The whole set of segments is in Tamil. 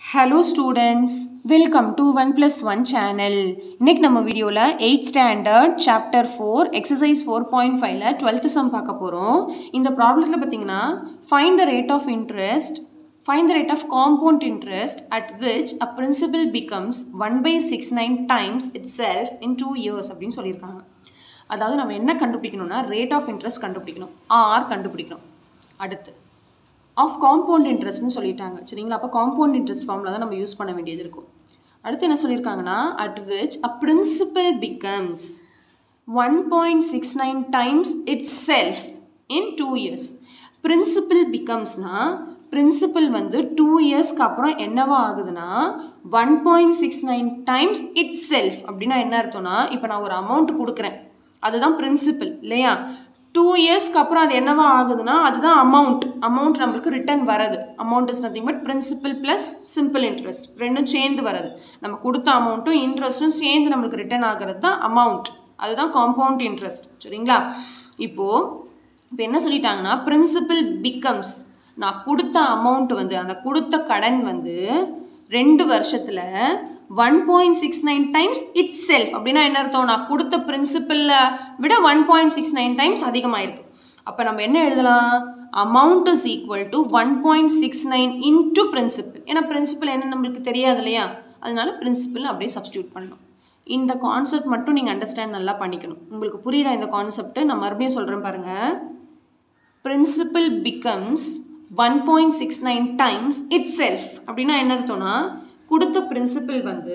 hello students welcome to one plus one channel இன்னைக்கு நம்ம வீடியோவில் eighth standard chapter four exercise four point ஃபைவ்ல டுவெல்த்து சம் பார்க்க போகிறோம் இந்த ப்ராப்ளத்தில் பார்த்தீங்கன்னா find the rate of interest find the rate of compound interest at which a principal becomes one by six nine times itself in two years அப்படின்னு சொல்லியிருக்காங்க அதாவது நம்ம என்ன கண்டுபிடிக்கணும்னா ரேட் ஆஃப் இன்ட்ரெஸ்ட் கண்டுபிடிக்கணும் ஆர் கண்டுபிடிக்கணும் அடுத்து ஆஃப் காம்பவுண்ட் இன்ட்ரெஸ்ட்னு சொல்லிட்டாங்க சரிங்களா அப்போ காம்பவுண்ட் இன்ட்ரெஸ்ட் ஃபார்மில் தான் நம்ம யூஸ் பண்ண வேண்டியது இருக்கும் அடுத்து என்ன சொல்லியிருக்காங்கன்னா at which a principal becomes one point six nine times itself in two years principal பிகம்ஸ்னா பிரின்சிபல் வந்து டூ இயர்ஸ்க்கு அப்புறம் என்னவா ஆகுதுன்னா one point six nine times itself அப்படின்னா என்ன அர்த்தம்னா இப்போ நான் ஒரு அமௌண்ட் கொடுக்குறேன் அதுதான் பிரின்சிபல் இல்லையா டூ இயர்ஸ்க்கு அப்புறம் அது என்னவா ஆகுதுன்னா அதுதான் அமௌண்ட் அமௌண்ட் நம்மளுக்கு ரிட்டர்ன் வரது amount is nothing but principal plus simple interest ரெண்டும் சேர்ந்து வரது நம்ம கொடுத்த அமௌண்ட்டும் இன்ட்ரெஸ்ட்டும் சேர்ந்து நம்மளுக்கு ரிட்டர்ன் ஆகிறது தான் அமௌண்ட் அதுதான் காம்பவுண்ட் இன்ட்ரெஸ்ட் சரிங்களா இப்போது இப்போ என்ன சொல்லிட்டாங்கன்னா பிரின்சிபல் பிகம்ஸ் நான் கொடுத்த அமௌண்ட் வந்து அந்த கொடுத்த கடன் வந்து ரெண்டு வருஷத்தில் one point six nine times itself அப்படின்னா என்ன அர்த்தம் நான் கொடுத்த பிரின்சிபலில் விட one point six nine times அதிகமாயிருக்கு அப்போ நம்ம என்ன எழுதலாம் amount is equal to one point six nine into principal ஏன்னா பிரின்சிபல் என்ன நம்மளுக்கு தெரியாது இல்லையா அதனால பிரின்சிபல் அப்படியே சப்ஸ்டியூட் பண்ணணும் இந்த கான்செப்ட் மட்டும் நீங்கள் அண்டர்ஸ்டாண்ட் நல்லா பண்ணிக்கணும் உங்களுக்கு புரியுதா இந்த கான்செப்ட் நான் மறுபடியும் சொல்கிறேன் பாருங்கள் principal becomes one point six nine times itself அப்படின்னா என்ன அர்த்தம்னா கொடுத்த பிரின்சிபல் வந்து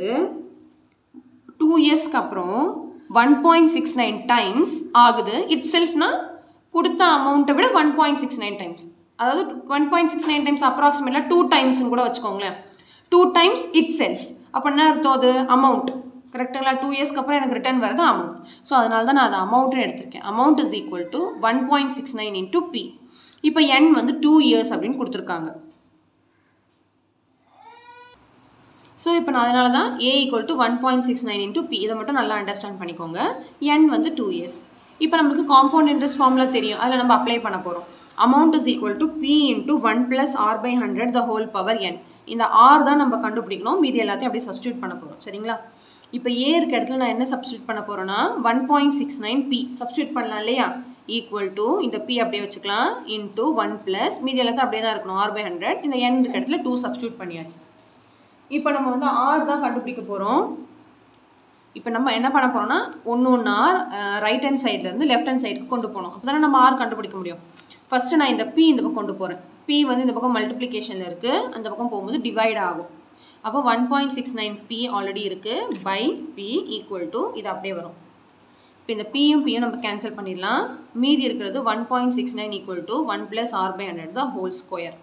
டூ இயர்ஸ்க்கு அப்புறம் one point six nine times ஆகுது இட் செல்ஃப்னா கொடுத்த அமௌண்ட்டை விட one point six nine times அதாவது one point six nine times அப்ராக்சிமேட்டாக டூ டைம்ஸ்னு கூட வச்சுக்கோங்களேன் டூ டைம்ஸ் இட் செல்ஃப் அப்போ என்ன அர்த்தம் அது அமௌண்ட் கரெக்டுங்களா டூ இயர்ஸ்க்கு அப்புறம் எனக்கு ரிட்டர்ன் வரது அமௌண்ட் ஸோ அதனால தான் நான் அதை அமௌண்ட்னு எடுத்திருக்கேன் amount is equal to one point six nine into P இப்போ என் வந்து டூ இயர்ஸ் அப்படின்னு கொடுத்துருக்காங்க ஸோ இப்போ நான் அதனால தான் A equal to one point six nine into P இதை மட்டும் நல்லா அண்டர்ஸ்டாண்ட் பண்ணிக்கோங்க என் வந்து டூ இயர்ஸ் இப்போ நம்மளுக்கு காம்பவுண்ட் இன்ட்ரெஸ்ட் ஃபார்முலா தெரியும் அதில் நம்ம அப்ளை பண்ண போகிறோம் amount is equal to P into one plus R by hundred the whole power N இந்த ஆர் தான் நம்ம கண்டுபிடிக்கணும் மீதி எல்லாத்தையும் அப்படியே சப்ஸ்டியூட் பண்ண போகிறோம் சரிங்களா இப்போ ஏ இருக்க இடத்துல நான் என்ன சப்ஸ்டியூட் பண்ண போகிறேன்னா one point six nine P substitute பண்ணலாம் இல்லையா ஈக்குவல் டு இந்த பி அப்படியே வச்சுக்கலாம் இன்ட்டு ஒன் ப்ளஸ் மீதி எல்லாத்தையும் அப்படியே தான் இருக்கணும் ஆர் பை ஹண்ட்ரட் இந்த என் இருக்க இடத்துல டூ சப்ஸ்டியூட் பண்ணியாச்சு இப்போ நம்ம வந்து ஆர் தான் கண்டுபிடிக்க போகிறோம் இப்போ நம்ம என்ன பண்ண போகிறோம்னா ஒன்று ஒன்று ஆர் ரைட் ஹேண்ட் சைட்லேருந்து லெஃப்ட் ஹேண்ட் சைடுக்கு கொண்டு போகணும் அப்போ தானே நம்ம ஆர் கண்டுபிடிக்க முடியும் ஃபஸ்ட்டு நான் இந்த பி இந்த பக்கம் கொண்டு போகிறேன் பி வந்து இந்த பக்கம் மல்டிப்ளிகேஷனில் இருக்குது அந்த பக்கம் போகும்போது டிவைட் ஆகும் அப்போ one point six nine P already இருக்குது பை பி ஈக்குவல் டு இது அப்படியே வரும் இப்போ இந்த பியும் பியும் நம்ம கேன்சல் பண்ணிடலாம் மீதி இருக்கிறது one point six nine equal to one plus R by hundred தான் whole square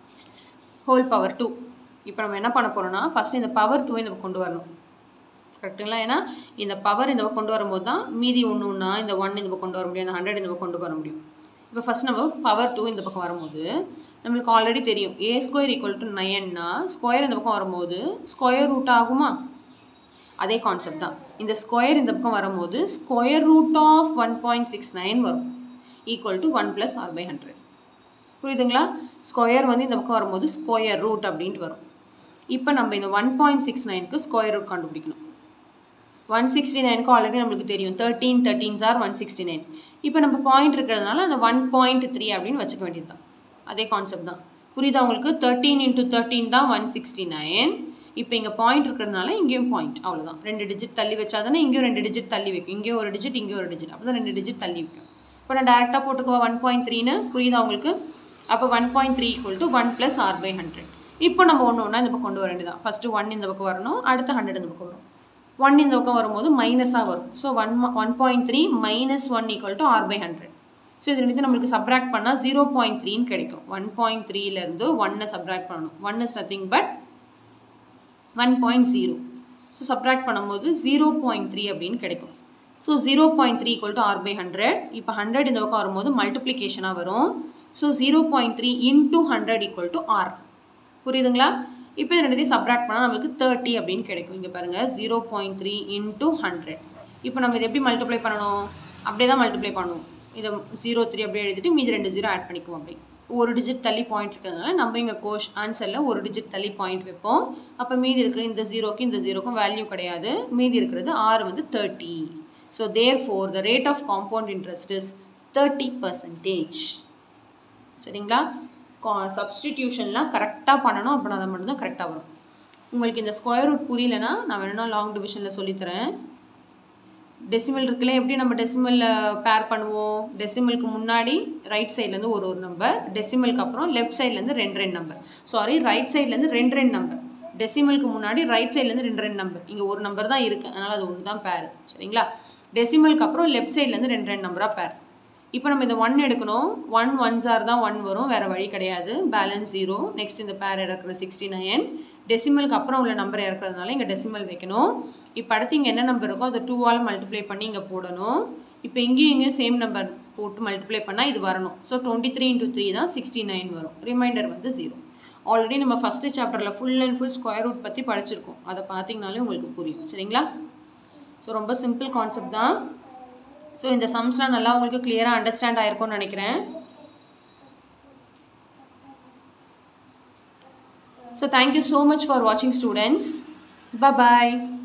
whole power two இப்போ நம்ம என்ன பண்ண போகிறோம்னா ஃபஸ்ட்டு இந்த பவர் டூ இந்த கொண்டு வரணும் கரெக்டுங்களா ஏன்னா இந்த பவர் இந்த பக்கம் கொண்டு வரும்போது தான் மீதி ஒன்று ஒன்றா இந்த ஒன் இந்த பக்கம் கொண்டு வர முடியும் இந்த ஹண்ட்ரட் இந்த பக்கம் கொண்டு வர முடியும் இப்போ ஃபஸ்ட் நம்ம பவர் டூ இந்த பக்கம் வரும்போது நம்மளுக்கு ஆல்ரெடி தெரியும் ஏ ஸ்கொயர் ஈக்குவல் டு நைன்னா ஸ்கொயர் இந்த பக்கம் வரும்போது ஸ்கொயர் ரூட் ஆகுமா அதே கான்செப்ட் தான் இந்த ஸ்கொயர் இந்த பக்கம் வரும்போது square root of one point six nine வரும் equal to one plus R by hundred புரியுதுங்களா ஸ்கொயர் வந்து இந்த பக்கம் வரும்போது ஸ்கொயர் ரூட் அப்படின்ட்டு வரும் இப்போ நம்ம இந்த ஒன் பாயிண்ட் சிக்ஸ் நைனுக்கு ஸ்கொயர் ரூட் கண்டுபிடிக்கணும் ஒன் சிக்ஸ்டி நைனுக்கு ஆல்ரெடி நம்மளுக்கு தெரியும் thirteen thirteens are one sixty nine இப்போ நம்ம பாயிண்ட் இருக்கிறதுனால அந்த ஒன் பாயிண்ட் த்ரீ அப்படின்னு வச்சுக்க வேண்டியது தான் அதே கான்செப்ட் தான் புரியுதா உங்களுக்கு தேர்ட்டீன் இன்ட்டு தேர்ட்டீன் தான் ஒன் சிக்ஸ்டி நைன் இப்போ இங்கே பாயிண்ட் இருக்கிறதுனால இங்கேயும் பாயிண்ட் அவ்வளோதான் ரெண்டு டிஜிட் தள்ளி வச்சா தானே இங்கேயும் ரெண்டு டிஜிட் தள்ளி வைக்கும் இங்கேயும் ஒரு டிஜிட் இங்கேயும் ஒரு டிஜிட் அப்போ தான் ரெண்டு டிஜிட் தள்ளி வைக்கும் இப்போ நான் டேரெக்டாக போட்டுக்குவா ஒன் பாயிண்ட் த்ரீன்னு புரியுதா உங்களுக்கு அப்போ one point three equal to one plus R by hundred இப்போ நம்ம ஒன்று ஒன்றா இந்த பக்கம் கொண்டு வர வேண்டியதான் ஃபஸ்ட்டு ஒன் இந்த பக்கம் வரணும் அடுத்து ஹண்ட்ரட் இந்த பக்கம் வரும் ஒன் இந்த பக்கம் வரும்போது மைனஸாக வரும் so one one point three minus one equal to R by hundred so இது ரெண்டு நம்மளுக்கு சப்ராக்ட் பண்ணால் ஜீரோ பாயிண்ட் த்ரீன்னு கிடைக்கும் ஒன் பாயிண்ட் த்ரீலேருந்து ஒன்னை சப்ராக்ட் பண்ணணும் one is nothing but one point zero so subtract பண்ணும்போது ஜீரோ பாயிண்ட் த்ரீ அப்படின்னு கிடைக்கும் so zero point three equal to R by hundred இப்போ ஹண்ட்ரட் இந்த பக்கம் வரும்போது மல்டிப்ளிகேஷனாக வரும் so zero point three into hundred equal to R புரியுதுங்களா இப்போ இது ரெண்டுத்தையும் சப்ராக்ட் பண்ணால் நம்மளுக்கு தேர்ட்டி அப்படின்னு கிடைக்கும் இங்கே பாருங்கள் zero point three into hundred இப்போ நம்ம இதை எப்படி மல்டிப்ளை பண்ணணும் அப்படியே தான் மல்டிப்ளை பண்ணுவோம் இதை ஜீரோ த்ரீ அப்படியே எழுதிட்டு மீதி ரெண்டு ஜீரோ ஆட் பண்ணிக்குவோம் அப்படி ஒரு டிஜிட் தள்ளி பாயிண்ட் இருக்கிறதுனால நம்ம இங்கே கோஷ் ஆன்சரில் ஒரு டிஜிட் தள்ளி பாயிண்ட் வைப்போம் அப்போ மீதி இருக்கிற இந்த ஜீரோக்கு இந்த ஜீரோக்கும் வேல்யூ கிடையாது மீதி இருக்கிறது ஆறு வந்து thirty so therefore the rate of compound interest is thirty percentage சரிங்களா சப்ஸ்டிடியூஷன்லாம் கரெக்டாக பண்ணணும் அப்படின்னா அதை மட்டும்தான் கரெக்டாக வரும் உங்களுக்கு இந்த ஸ்கொயர் ரூட் புரியலனா நான் வேணும்னா லாங் டிவிஷனில் சொல்லித்தரேன் டெசிமல் இருக்குல்ல எப்படி நம்ம டெசிமலில் பேர் பண்ணுவோம் டெசிமலுக்கு முன்னாடி ரைட் சைட்லேருந்து ஒரு ஒரு நம்பர் டெசிமலுக்கு அப்புறம் லெஃப்ட் சைட்லேருந்து ரெண்டு ரெண்டு நம்பர் சாரி ரைட் சைட்லேருந்து ரெண்டு ரெண்டு நம்பர் டெசிமலுக்கு முன்னாடி ரைட் சைட்லேருந்து ரெண்டு ரெண்டு நம்பர் இங்கே ஒரு நம்பர் தான் இருக்குது அதனால் அது ஒன்று தான் பேர் சரிங்களா டெசிமலுக்கு அப்புறம் லெஃப்ட் சைட்லேருந்து ரெண்டு ரெண்டு நம்பராக பேர் இப்போ நம்ம இந்த ஒன் எடுக்கணும் ஒன் ஒன் சார் தான் ஒன் வரும் வேறு வழி கிடையாது பேலன்ஸ் ஜீரோ நெக்ஸ்ட் இந்த பேர் இறக்குற சிக்ஸ்டி நைன் டெசிமலுக்கு அப்புறம் உள்ள நம்பர் இறக்குறதுனால இங்கே டெசிமல் வைக்கணும் இப்போ அடுத்து இங்கே என்ன நம்பர் இருக்கோ அதை டூவால் மல்டிப்ளை பண்ணி இங்கே போடணும் இப்போ இங்கேயும் இங்கேயும் சேம் நம்பர் போட்டு மல்டிப்ளை பண்ணால் இது வரணும் so twenty three into three தான் சிக்ஸ்டி நைன் வரும் ரிமைண்டர் வந்து ஜீரோ ஆல்ரெடி நம்ம ஃபஸ்ட்டு சாப்டரில் full and full square root பற்றி படிச்சிருக்கோம் அதை பார்த்தீங்கனாலே உங்களுக்கு புரியும் சரிங்களா ஸோ ரொம்ப சிம்பிள் கான்செப்ட் தான் ஸோ இந்த சம்ஸ்லாம் நல்லா உங்களுக்கு கிளியராக அண்டர்ஸ்டாண்ட் ஆயிருக்கும்னு நினைக்கிறேன் so thank you so much for வாட்சிங் ஸ்டூடெண்ட்ஸ் ப பாய்